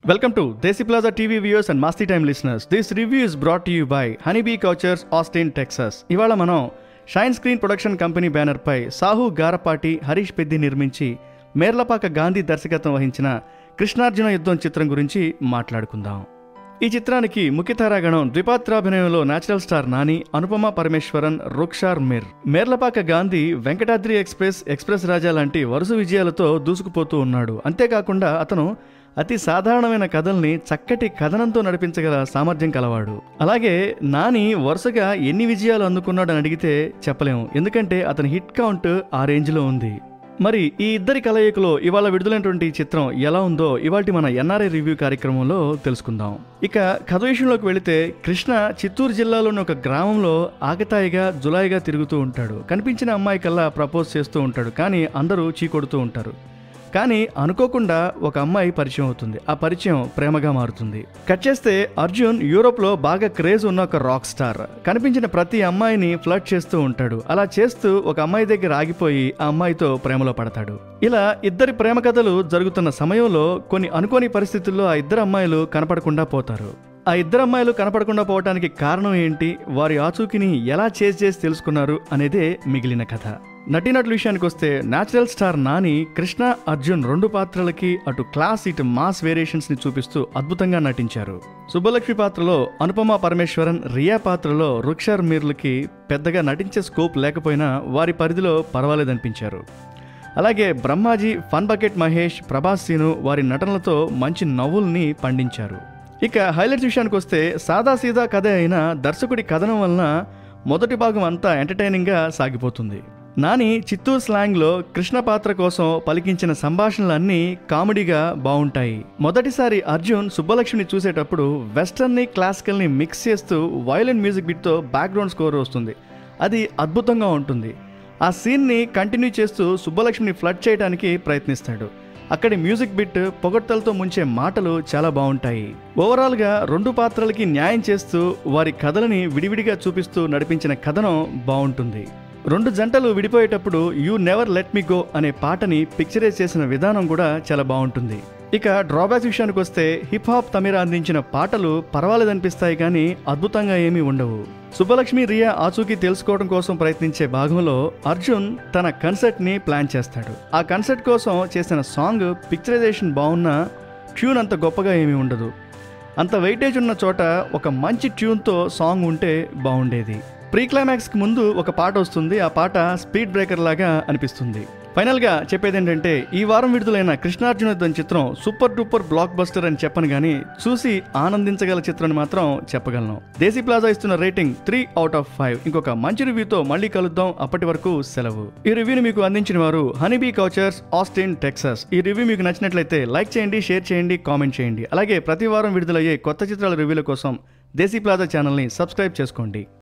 Welcome to Desi Plaza TV viewers and Masti Time listeners. This review is brought to you by Honeybee Couchers, Austin, Texas. ఇవాళ మనం shine screen production company బ్యానర్పై సాహు గారపాటి హరీష్ పెద్ది నిర్మించి మేర్లపాక గాంధీ దర్శకత్వం వహించిన కృష్ణార్జున యుద్ధం చిత్రం గురించి మాట్లాడుకుందాం ఈ చిత్రానికి ముఖ్య తారాగణం ద్విపాత్రాభినయంలో natural star Nani Anupama Parameswaran Rukshar Mir Merlapaka Gandhi Venkatadri express express Raja లాంటి వరుస విజయాలతో దూసుకుపోతూ ఉన్నాడు అంతేకాకుండా అతను అతి సాధారణమైన కథల్ని చక్కటి కథనంతో నడిపించగల సామర్థ్యం కలవాడు అలాగే నాని వరుసగా ఎన్ని విజయాలు అందుకున్నాడని అడిగితే చెప్పలేము ఎందుకంటే అతని హిట్ కౌంట్ ఆ రేంజ్లో ఉంది మరి ఈ ఇద్దరి కలయికలో ఇవాళ విడుదలైనటువంటి ఈ చిత్రం ఎలా ఉందో ఇవాటి మన ఎన్ఆర్ఐ రివ్యూ కార్యక్రమంలో తెలుసుకుందాం ఇక కథ విషయంలోకి వెళితే కృష్ణ చిత్తూరు జిల్లాలోని ఒక గ్రామంలో ఆకతాయిగా జులాయిగా తిరుగుతూ ఉంటాడు కనిపించిన అమ్మాయి కల్లా ప్రపోజ్ చేస్తూ ఉంటాడు కానీ అందరూ చీకొడుతూ ఉంటారు కానీ అనుకోకుండా ఒక అమ్మాయి పరిచయం అవుతుంది ఆ పరిచయం ప్రేమగా మారుతుంది కట్ చేస్తే అర్జున్ యూరోప్లో బాగా క్రేజ్ ఉన్న ఒక రాక్ స్టార్ కనిపించిన ప్రతి అమ్మాయిని ఫ్లడ్ చేస్తూ ఉంటాడు అలా చేస్తూ ఒక అమ్మాయి దగ్గర ఆగిపోయి ఆ అమ్మాయితో ప్రేమలో పడతాడు ఇలా ఇద్దరి ప్రేమ కథలు జరుగుతున్న సమయంలో కొన్ని అనుకోని పరిస్థితుల్లో ఆ ఇద్దరు అమ్మాయిలు కనపడకుండా పోతారు ఆ ఇద్దరు అమ్మాయిలు కనపడకుండా పోవటానికి కారణం ఏంటి వారి ఆచూకీని ఎలా చేసి చేసి తెలుసుకున్నారు అనేదే మిగిలిన కథ నటీనటుల విషయానికి వస్తే న్యాచురల్ స్టార్ నాని కృష్ణ అర్జున్ రెండు పాత్రలకి అటు క్లాస్ ఇటు మాస్ వేరియేషన్స్ ని చూపిస్తూ అద్భుతంగా నటించారు సుబ్బలక్ష్మి పాత్రలో అనుపమ పరమేశ్వరన్ రియా పాత్రలో రుక్షర్ మీర్లకి పెద్దగా నటించే స్కోప్ లేకపోయినా వారి పరిధిలో పర్వాలేదనిపించారు అలాగే బ్రహ్మాజీ ఫన్ బకెట్ మహేష్ ప్రభాస్ సీను వారి నటనలతో మంచి నవ్వుల్ని పండించారు ఇక హైలైట్స్ విషయానికి వస్తే సాదా సీదా కథ అయిన దర్శకుడి కథనం వలన మొదటి భాగం అంతా ఎంటర్టైనింగ్గా సాగిపోతుంది నాని చిత్తూరు స్లాంగ్లో కృష్ణ పాత్ర కోసం పలికించిన సంభాషణలన్నీ కామెడీగా బాగుంటాయి మొదటిసారి అర్జున్ సుబ్బలక్ష్మిని చూసేటప్పుడు వెస్టర్న్ని క్లాసికల్ని మిక్స్ చేస్తూ వయలిన్ మ్యూజిక్ బిట్తో బ్యాక్గ్రౌండ్ స్కోర్ వస్తుంది అది అద్భుతంగా ఉంటుంది ఆ సీన్ని కంటిన్యూ చేస్తూ సుబ్బలక్ష్మిని ఫ్లడ్ చేయడానికి ప్రయత్నిస్తాడు అక్కడి మ్యూజిక్ బిట్ పొగడ్తలతో ముంచే మాటలు చాలా బాగుంటాయి ఓవరాల్గా రెండు పాత్రలకి న్యాయం చేస్తూ వారి కథలని విడివిడిగా చూపిస్తూ నడిపించిన కథనం బాగుంటుంది రెండు జంటలు విడిపోయేటప్పుడు you never let me go అనే పాటని పిక్చరైజ్ చేసిన విధానం కూడా చాలా బాగుంటుంది ఇక డ్రాబ్యాక్స్ విషయానికి వస్తే హిప్ హాప్ తమిర అందించిన పాటలు పర్వాలేదనిపిస్తాయి కానీ అద్భుతంగా ఏమీ ఉండవు సుబ్బలక్ష్మి రియా ఆచూకీ తెలుసుకోవడం కోసం ప్రయత్నించే భాగంలో అర్జున్ తన కన్సర్ట్ ని ప్లాన్ చేస్తాడు ఆ కన్సర్ట్ కోసం చేసిన సాంగ్ పిక్చరైజేషన్ బాగున్నా ట్యూన్ అంత గొప్పగా ఏమీ ఉండదు అంత వెయిటేజ్ ఉన్న చోట ఒక మంచి ట్యూన్తో సాంగ్ ఉంటే బాగుండేది ప్రీ క్లైమాక్స్కి ముందు ఒక పాట వస్తుంది ఆ పాట స్పీడ్ బ్రేకర్ లాగా అనిపిస్తుంది ఫైనల్గా చెప్పేది ఏంటంటే ఈ వారం విడుదలైన కృష్ణార్జున యుద్ధం చిత్రం సూపర్ డూపర్ బ్లాక్ బస్టర్ అని చెప్పను కానీ చూసి ఆనందించగల చిత్రం మాత్రం చెప్పగలను దేశీ ప్లాజా ఇస్తున్న rating three out of five ఇంకొక మంచి రివ్యూతో మళ్ళీ కలుద్దాం అప్పటి వరకు సెలవు ఈ రివ్యూని మీకు అందించిన వారు హనీబీ కౌచర్స్ ఆస్టిన్ టెక్సస్ ఈ రివ్యూ మీకు నచ్చినట్లయితే లైక్ చేయండి షేర్ చేయండి కామెంట్ చేయండి అలాగే ప్రతి వారం విడుదలయ్యే కొత్త చిత్రాల రివ్యూల కోసం దేశీ ప్లాజా ఛానల్ని సబ్స్క్రైబ్ చేసుకోండి